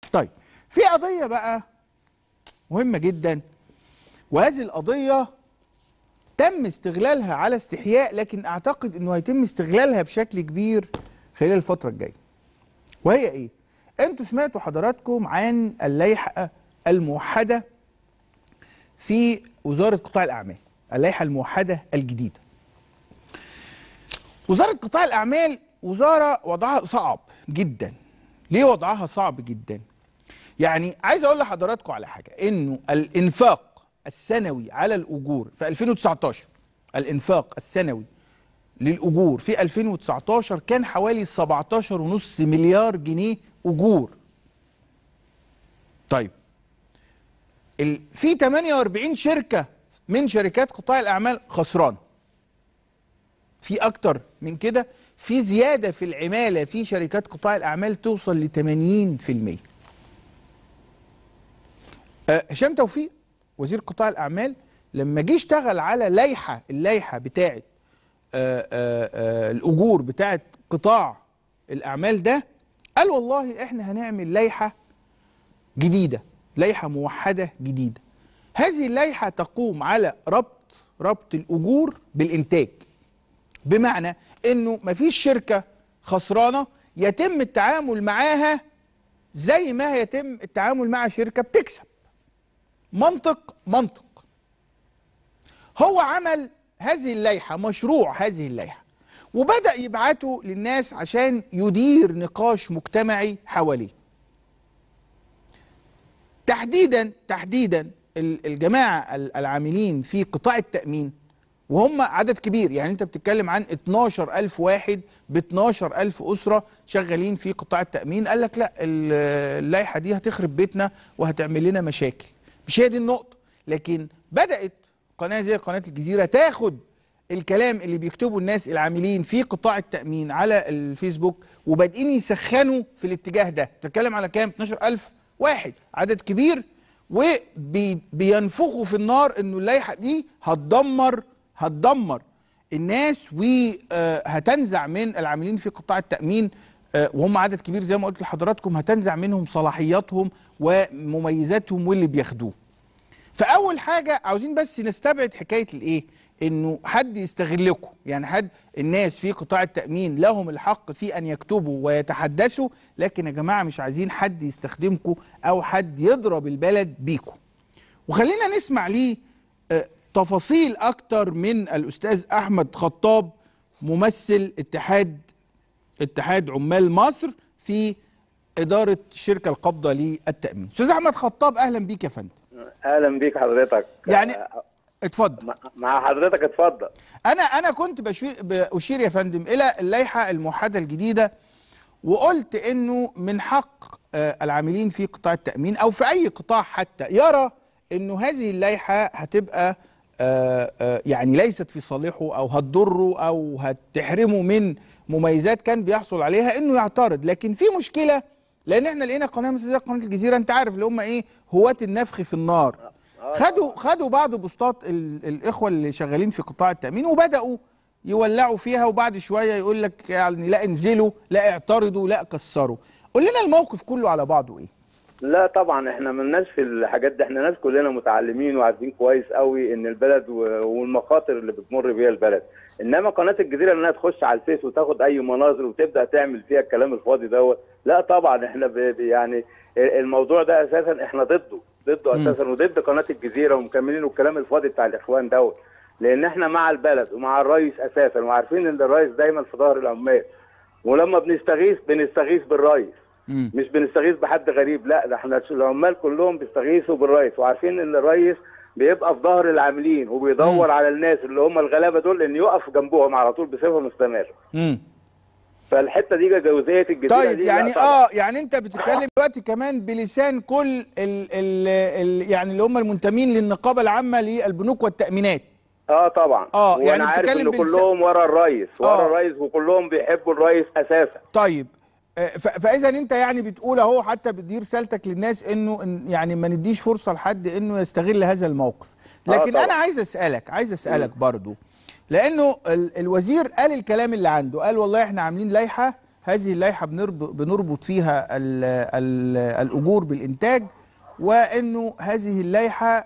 طيب في قضيه بقى مهمه جدا وهذه القضيه تم استغلالها على استحياء لكن اعتقد انه هيتم استغلالها بشكل كبير خلال الفتره الجايه وهي ايه انتوا سمعتوا حضراتكم عن اللائحه الموحده في وزاره قطاع الاعمال اللائحه الموحده الجديده وزاره قطاع الاعمال وزاره وضعها صعب جدا ليه وضعها صعب جدا يعني عايز اقول لحضراتكم على حاجه انه الانفاق السنوي على الاجور في 2019 الانفاق السنوي للاجور في 2019 كان حوالي 17.5 مليار جنيه اجور طيب ال... في 48 شركه من شركات قطاع الاعمال خسران في اكتر من كده في زياده في العماله في شركات قطاع الاعمال توصل ل 80% آه، هشام توفيق وزير قطاع الاعمال لما جه اشتغل على لائحه اللائحه بتاعه آه، آه، آه، الاجور بتاعه قطاع الاعمال ده قال والله احنا هنعمل لائحه جديده لائحه موحده جديده هذه اللائحه تقوم على ربط ربط الاجور بالانتاج بمعنى انه مفيش شركه خسرانه يتم التعامل معاها زي ما يتم التعامل مع شركه بتكسب منطق منطق هو عمل هذه اللائحه مشروع هذه اللائحه وبدا يبعته للناس عشان يدير نقاش مجتمعي حواليه تحديدا تحديدا ال- الجماعه ال- العاملين في قطاع التامين وهم عدد كبير يعني انت بتتكلم عن 12000 واحد ب 12000 اسره شغالين في قطاع التامين قال لك لا ال- اللائحه دي هتخرب بيتنا وهتعمل لنا مشاكل مش هي دي النقطه لكن بدات قناه زي قناه الجزيره تاخد الكلام اللي بيكتبه الناس العاملين في قطاع التامين على الفيسبوك وبادئين يسخنوا في الاتجاه ده بتتكلم على كام 12000 واحد عدد كبير وبينفخوا في النار انه اللائحه دي هتدمر هتدمر الناس وهتنزع من العاملين في قطاع التامين آه، وهم عدد كبير زي ما قلت لحضراتكم هتنزع منهم صلاحياتهم ومميزاتهم واللي بياخدوه فاول حاجه عاوزين بس نستبعد حكايه الايه انه حد يستغلكم يعني حد الناس في قطاع التامين لهم الحق في ان يكتبوا ويتحدثوا لكن يا جماعه مش عايزين حد يستخدمكم او حد يضرب البلد بيكم وخلينا نسمع ليه آه، تفاصيل اكتر من الاستاذ احمد خطاب ممثل اتحاد اتحاد عمال مصر في اداره الشركه القابضه للتامين استاذ احمد خطاب اهلا بيك يا فندم اهلا بيك حضرتك يعني آه، اتفضل مع- مع حضرتك اتفضل انا انا كنت بشير باشير يا فندم الى اللائحه الموحده الجديده وقلت انه من حق آه، العاملين في قطاع التامين او في اي قطاع حتى يرى انه هذه اللائحه هتبقى آه، آه، يعني ليست في صالحه او هتضره او هتحرمه من مميزات كان بيحصل عليها انه يعترض لكن في مشكله لان احنا لقينا قناه مثل زي قناه الجزيره انت عارف اللي هم ايه هواة النفخ في النار خدوا خدوا بعض بوستات ال- الاخوه اللي شغالين في قطاع التامين وبداوا يولعوا فيها وبعد شويه يقول لك يعني لا انزلوا لا اعترضوا لا كسروا قول لنا الموقف كله على بعضه ايه لا طبعا احنا ملناش في الحاجات دي احنا ناس كلنا متعلمين وعارفين كويس قوي ان البلد و- والمخاطر اللي بتمر بيها البلد انما قناه الجزيره انها تخش على الفيس وتاخد اي مناظر وتبدا تعمل فيها الكلام الفاضي دوت لا طبعا احنا ب- ب- يعني الموضوع ده اساسا احنا ضده ضده مم. اساسا وضد قناه الجزيره ومكملين الكلام الفاضي بتاع الاخوان دوت لان احنا مع البلد ومع الرئيس اساسا وعارفين ان الرئيس دايما في ظهر العمال ولما بنستغيث بنستغيث بالرئيس مم. مش بنستغيث بحد غريب لا ده احنا العمال كلهم بيستغيثوا بالرئيس وعارفين ان الرئيس بيبقى في ظهر العاملين وبيدور مم. على الناس اللي هم الغلابه دول ان يقف جنبهم على طول بصفه مستمره مم. فالحته دي جوزيه الجزيره طيب دي يعني لا طبعاً. اه يعني انت بتتكلم دلوقتي كمان بلسان كل ال ال ال يعني اللي هم المنتمين للنقابه العامه للبنوك والتامينات اه طبعا آه، وانا يعني عارف بتتكلم ان بلس- كلهم ورا الرئيس ورا آه. الرئيس وكلهم بيحبوا الرئيس اساسا طيب آه، ف- فاذا انت يعني بتقول اهو حتى بتدي رسالتك للناس انه إن يعني ما نديش فرصه لحد انه يستغل هذا الموقف آه، لكن طبعاً. انا عايز اسالك عايز اسالك برضو لانه ال- الوزير قال الكلام اللي عنده قال والله احنا عاملين لائحه هذه اللائحه بنرب- بنربط فيها ال ال الاجور بالانتاج وانه هذه اللائحه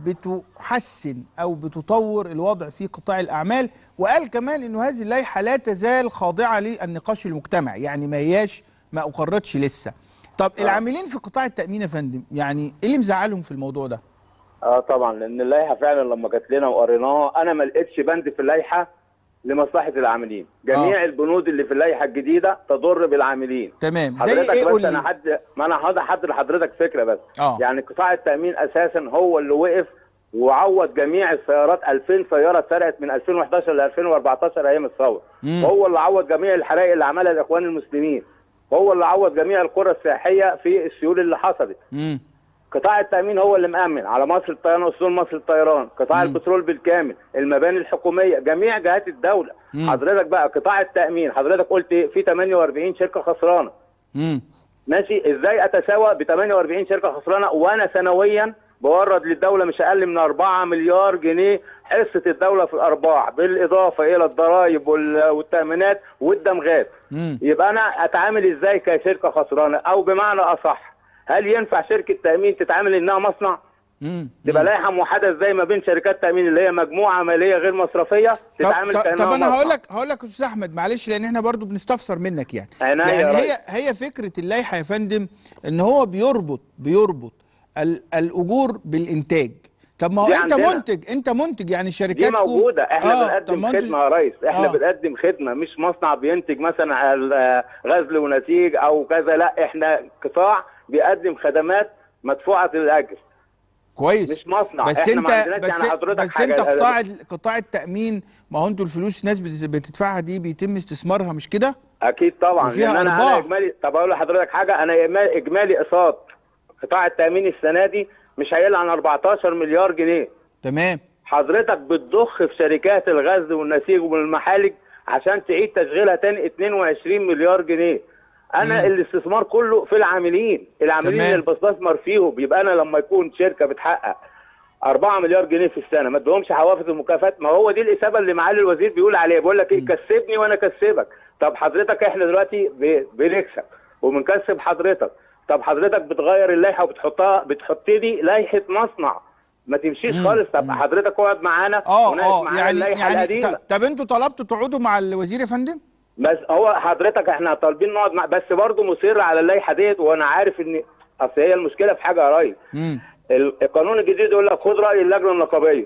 بتحسن او بتطور الوضع في قطاع الاعمال وقال كمان انه هذه اللائحه لا تزال خاضعه للنقاش المجتمعي يعني ما هياش ما اقرتش لسه طب العاملين في قطاع التامين يا فندم يعني ايه اللي مزعلهم في الموضوع ده اه طبعا لان اللائحه فعلا لما جت لنا وقريناها انا ما لقيتش بند في اللائحه لمصلحه العاملين جميع آه. البنود اللي في اللائحه الجديده تضر بالعاملين تمام زي حضرتك ايه بس قول انا لي حد ما انا هقدر حد لحضرتك فكره بس اه يعني قطاع التامين اساسا هو اللي وقف وعوض جميع السيارات 2000 سياره اتسرقت من 2011 ل 2014 ايام الثوره مم. هو اللي عوض جميع الحرائق اللي عملها الاخوان المسلمين هو اللي عوض جميع القرى السياحيه في السيول اللي حصلت مم. قطاع التامين هو اللي مامن على مصر الطيران وسيول مصر الطيران قطاع مم. البترول بالكامل المباني الحكوميه جميع جهات الدوله مم. حضرتك بقى قطاع التامين حضرتك قلت إيه؟ في 48 شركه خسرانه مم. ماشي ازاي اتساوى ب 48 شركه خسرانه وانا سنويا بورد للدوله مش اقل من 4 مليار جنيه حصه الدوله في الارباح بالاضافه الى الضرائب وال- والتامينات والدمغات مم. يبقى انا اتعامل ازاي كشركه خسرانه او بمعنى اصح هل ينفع شركه تامين تتعامل انها مصنع مم. تبقى لائحه موحده ازاي ما بين شركات تامين اللي هي مجموعه ماليه غير مصرفيه طب, تتعامل طب, كانها طب انا مصنع. هقول لك هقول لك يا استاذ احمد معلش لان احنا برضو بنستفسر منك يعني عينيا يا يعني ريس. هي هي فكره اللائحه يا فندم ان هو بيربط بيربط ال الاجور بالانتاج طب ما هو دي انت عندنا. منتج انت منتج يعني دي شركات موجودة احنا آه، طب بنقدم ما انتوا- خدمة يا ريس احنا آه. بنقدم خدمة مش مصنع بينتج مثلا على غزل ونسيج او كذا لا احنا قطاع بيقدم خدمات مدفوعة الاجر كويس مش مصنع بس احنا انت ما عندناش بس, يعني حضرتك بس حاجة انت قطاع ال- قطاع التامين ما هو انتوا الفلوس الناس بت- بتدفعها دي بيتم استثمارها مش كده اكيد طبعا وفيها لان انا أرباح. انا اجمالي طب اقول لحضرتك حاجة انا إجمالي- اجمالي اقساط قطاع التأمين السنة دي مش هيقل عن 14 مليار جنيه تمام حضرتك بتضخ في شركات الغزل والنسيج والمحالج عشان تعيد تشغيلها تاني 22 مليار جنيه انا مم. الاستثمار كله في العاملين العاملين تمام. اللي بستثمر فيهم يبقى انا لما يكون شركه بتحقق 4 مليار جنيه في السنه ما ادهمش حوافز ومكافآت ما هو دي الاثابه اللي معالي الوزير بيقول عليها بيقول لك ايه كسبني وانا اكسبك طب حضرتك احنا دلوقتي ب- بنكسب وبنكسب حضرتك طب حضرتك بتغير اللائحه وبتحطها بتحط لي لائحه مصنع ما تمشيش مم. خالص طب حضرتك اقعد معانا اه وناقش اه معانا يعني اللائحه يعني القديمه ط- طب انتوا طلبتوا تقعدوا مع الوزير يا فندم بس هو حضرتك احنا طالبين نقعد مع بس برضه مصر على اللائحه ديت وانا عارف ان اصل هي المشكله في حاجه يا ريس امم ال- القانون الجديد يقول لك خد راي اللجنه النقابيه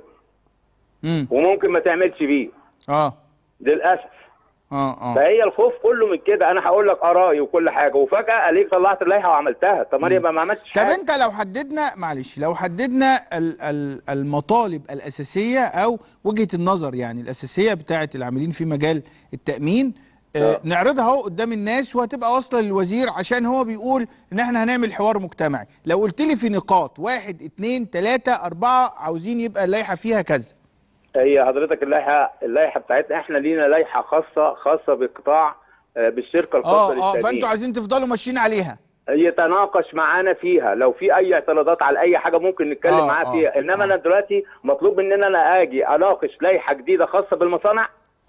امم وممكن ما تعملش بيه اه للاسف اه اه فهي الخوف كله من كده انا هقول لك ارائي وكل حاجه وفجاه الاقيك طلعت اللائحه وعملتها طب ما انا يبقى ما عملتش طب حاجه انت لو حددنا معلش لو حددنا ال- ال- المطالب الاساسيه او وجهه النظر يعني الاساسيه بتاعه العاملين في مجال التامين آه آه. نعرضها اهو قدام الناس وهتبقى واصله للوزير عشان هو بيقول ان احنا هنعمل حوار مجتمعي لو قلت لي في نقاط واحد اتنين تلاته اربعه عاوزين يبقى اللائحه فيها كذا هي حضرتك اللائحه اللائحه بتاعتنا احنا لينا لائحه خاصه خاصه بالقطاع آه، بالشركه الخاصه اه اه للتامين فانتوا عايزين تفضلوا ماشيين عليها يتناقش معانا فيها لو في اي اعتراضات على اي حاجه ممكن نتكلم آه، معاه آه، فيها انما آه. انا دلوقتي مطلوب مننا انا اجي اناقش لائحه جديده خاصه بالمصانع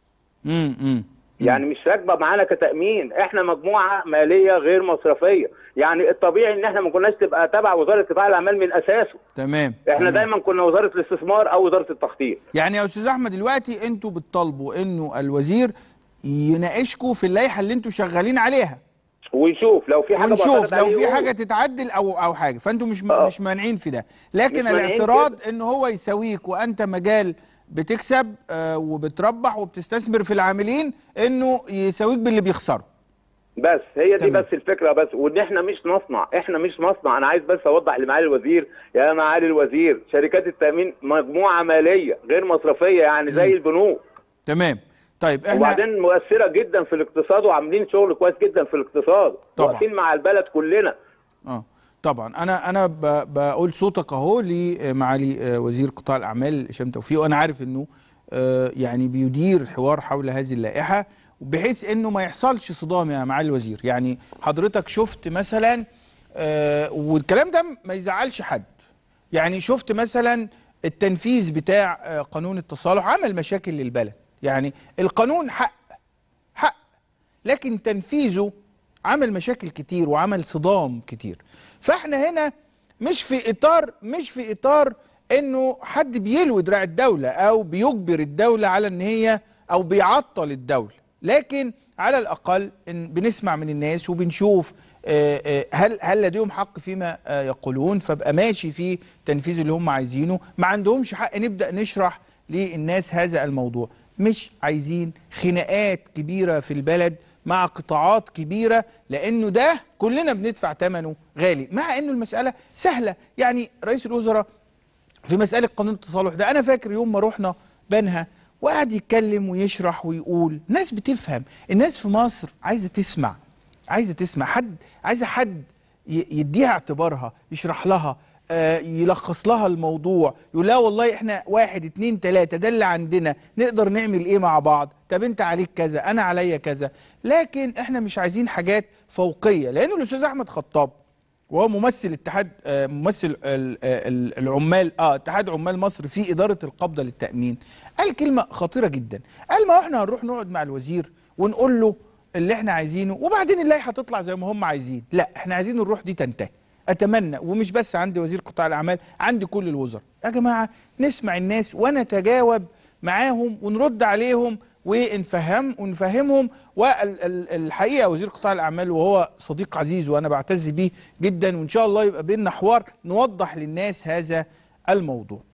امم امم يعني مش راكبه معانا كتامين احنا مجموعه ماليه غير مصرفيه يعني الطبيعي ان احنا ما كناش تبقى تبع وزاره قطاع الاعمال من اساسه تمام احنا تمام. دايما كنا وزاره الاستثمار او وزاره التخطيط يعني يا استاذ احمد دلوقتي انتوا بتطالبوا انه الوزير يناقشكم في اللائحه اللي انتوا شغالين عليها ونشوف لو في حاجه ونشوف بعترض لو عليه في يقول. حاجه تتعدل او او حاجه فانتوا مش آه. مش مانعين في ده لكن مش مانعين الاعتراض كده. ان هو يساويك وانت مجال بتكسب آه وبتربح وبتستثمر في العاملين انه يساويك باللي بيخسره بس هي دي تمام. بس الفكره بس وان احنا مش مصنع احنا مش مصنع انا عايز بس اوضح لمعالي الوزير يا معالي الوزير شركات التامين مجموعه ماليه غير مصرفيه يعني زي البنوك تمام طيب احنا وبعدين مؤثره جدا في الاقتصاد وعاملين شغل كويس جدا في الاقتصاد طبعا. واقفين مع البلد كلنا اه طبعا انا انا ب- بقول صوتك اهو لمعالي آه، وزير قطاع الاعمال هشام توفيق وانا عارف انه آه، يعني بيدير حوار حول هذه اللائحه بحيث انه ما يحصلش صدام يا معالي الوزير يعني حضرتك شفت مثلا آه، والكلام ده ما يزعلش حد يعني شفت مثلا التنفيذ بتاع آه، قانون التصالح عمل مشاكل للبلد يعني القانون حق حق لكن تنفيذه عمل مشاكل كتير وعمل صدام كتير فاحنا هنا مش في اطار مش في اطار انه حد بيلوي دراع الدوله او بيجبر الدوله على ان هي او بيعطل الدوله لكن على الاقل إن بنسمع من الناس وبنشوف آه، آه، هل هل لديهم حق فيما آه، يقولون فابقى ماشي في تنفيذ اللي هم عايزينه ما عندهمش حق نبدا نشرح للناس هذا الموضوع مش عايزين خناقات كبيره في البلد مع قطاعات كبيره لانه ده كلنا بندفع ثمنه غالي مع انه المساله سهله يعني رئيس الوزراء في مسألة قانون التصالح ده أنا فاكر يوم ما رحنا بنها وقعد يتكلم ويشرح ويقول ناس بتفهم الناس في مصر عايزة تسمع عايزة تسمع حد عايزة حد ي- يديها اعتبارها يشرح لها آه، يلخص لها الموضوع يقول لها والله احنا واحد اتنين تلاتة ده اللي عندنا نقدر نعمل ايه مع بعض طب انت عليك كذا انا عليا كذا لكن احنا مش عايزين حاجات فوقية لان الاستاذ احمد خطاب وهو ممثل اتحاد آه، ممثل ال- ال- العمال اه اتحاد عمال مصر في اداره القبضه للتامين قال كلمه خطيره جدا قال ما احنا هنروح نقعد مع الوزير ونقول له اللي احنا عايزينه وبعدين اللائحه تطلع زي ما هم عايزين لا احنا عايزين الروح دي تنتهي اتمنى ومش بس عندي وزير قطاع الاعمال عندي كل الوزراء يا جماعه نسمع الناس ونتجاوب معاهم ونرد عليهم ونفهم ونفهمهم والحقيقه وزير قطاع الاعمال وهو صديق عزيز وانا بعتز بيه جدا وان شاء الله يبقى بيننا حوار نوضح للناس هذا الموضوع